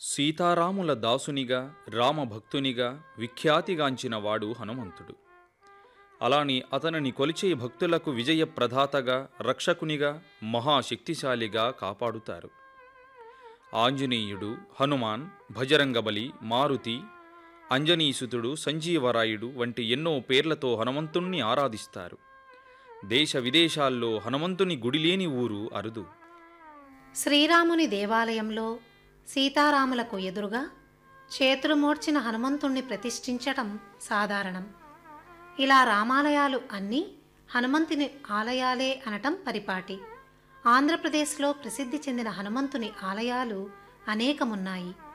సీతారాముల దాసునిగా రామభక్తునిగా విఖ్యాతిగాంచిన వాడు హనుమంతుడు అలాని అతనిని కొలిచే భక్తులకు విజయ ప్రదాతగా రక్షకునిగా మహాశక్తిశాలిగా కాపాడుతారు ఆంజనేయుడు హనుమాన్ భజరంగబలి మారుతి అంజనీసుతుడు సంజీవరాయుడు వంటి ఎన్నో పేర్లతో హనుమంతుణ్ణి ఆరాధిస్తారు దేశ విదేశాల్లో హనుమంతుని గుడిలేని ఊరు అరుదు శ్రీరాముని దేవాలయంలో సీతారాములకు ఎదురుగా చేతులు మోడ్చిన హనుమంతుణ్ణి ప్రతిష్ఠించటం సాధారణం ఇలా రామాలయాలు అన్నీ హనుమంతుని ఆలయాలే అనటం పరిపాటి ఆంధ్రప్రదేశ్లో ప్రసిద్ధి చెందిన హనుమంతుని ఆలయాలు అనేకమున్నాయి